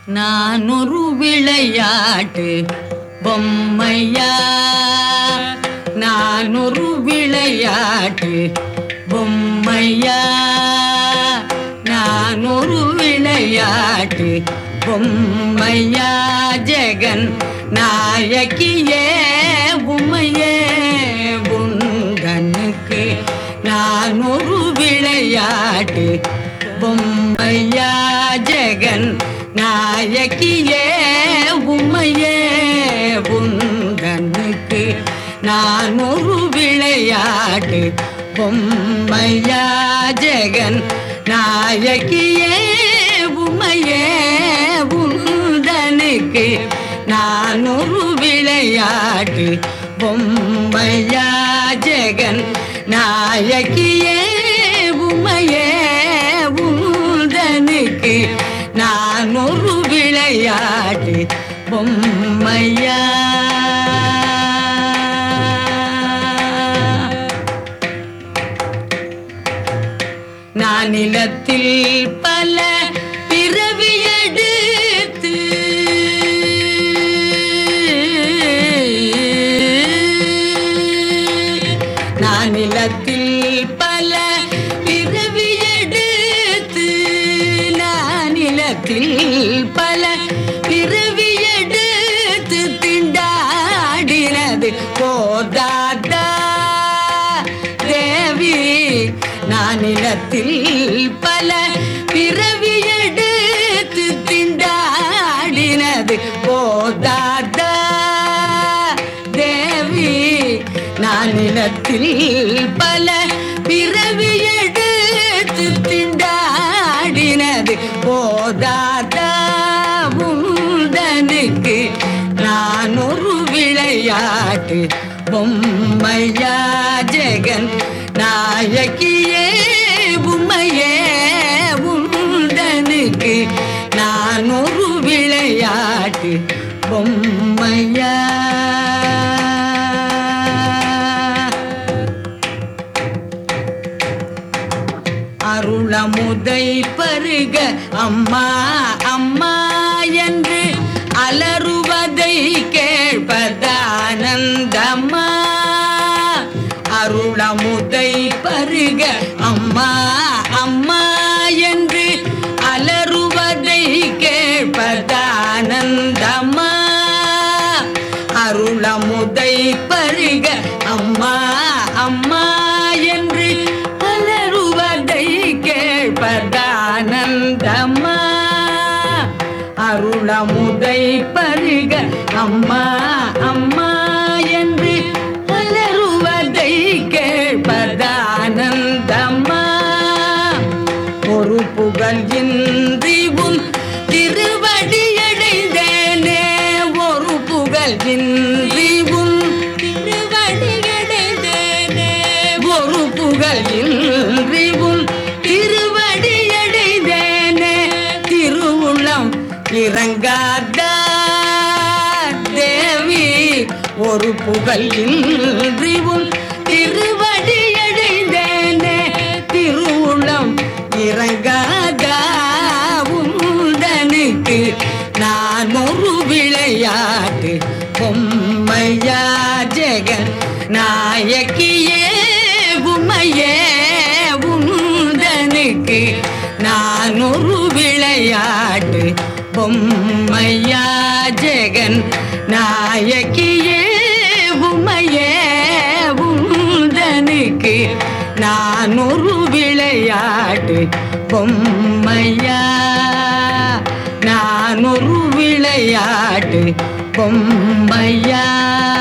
நான் ஒரு விளையாட்டு பொம்மையா நான் ஒரு விளையாட்டு பொம்மையா நான் ஒரு விளையாட்டு பொம்மையா ஜெகன் நாயகியே உமையே உந்தனுக்கு நான் ஒரு விளையாட்டு பொம்மையா ஜெகன் நாயகியே உமையே உந்தனுக்கு நான் ஒரு விளையாட்டு பொம்மையா ஜெகன் நாயகியே உமையே உந்தனுக்கு நான் ஒரு விளையாட்டு பொம்மையா ஜெகன் நாயகியே உமையே உந்தனுக்கு நான் ஒரு விளையாட்டு பொம்மையா நான் நிலத்தில் பல பிறவி எடுத்து நான் நிலத்தில் பல பிறவி எடுத்து நான் நிலத்தில் பல பிறவி எடுத்து திண்டாடினது போதாதா தேவி நான் நிலத்தில் பல பிறவி எடுத்து திண்டாடினது போதாதா தேவி நான் நிலத்தில் பல பிறவி எடுத்து திண்டாடினது போதாதா உந்தனுக்கு நான் ஒரு விளையாட்டு பொம்மையா ஜெகன் நாயகியே உமையே உந்தனுக்கு நான் ஒரு விளையாட்டு பொம்மையா அருளமுதை பருக அம்மா அம்மா என்று அலறுவதை கேட்பதானந்தம்மா அருளமுதை பருக அம்மா அம்மா என்று அலறுவதை கேட்பதானந்தம்மா அருளமுதை பருக அம்மா அம்மா என்று அலறுவதை கேட்பதானந்தம்மா அருளமுதை பருக அம்மா அம்மா என்று அலறுவதை கேட்பதானந்தம்மா ஒரு புகழ் இன்றி உன் திருவடியடைந்தேனே ஒரு புகழ் இன்றி உன் திருவடியடைந்தேனே ஒரு புகழ் இன்றி உன் திருவடியடைந்தேனே திருவுள்ளம் இறங்காதா தேவி ஒரு புகழ் இன்றி உன் திருவடியடைந்தேனே திருவுளம் இறங்காதா உந்தனுக்கு நான் ஒரு விளையாட்டு பொம்மையா ஜெகன் நாயகியே உமையே உந்தனுக்கு நான் ஒரு விளையாட்டு பொம்மையா ஜெகன் நாயகியே உமையே உந்தனுக்கு நான் ஒரு விளையாட்டு பொம்மையா நான் ஒரு விளையாட்டு பொம்மையா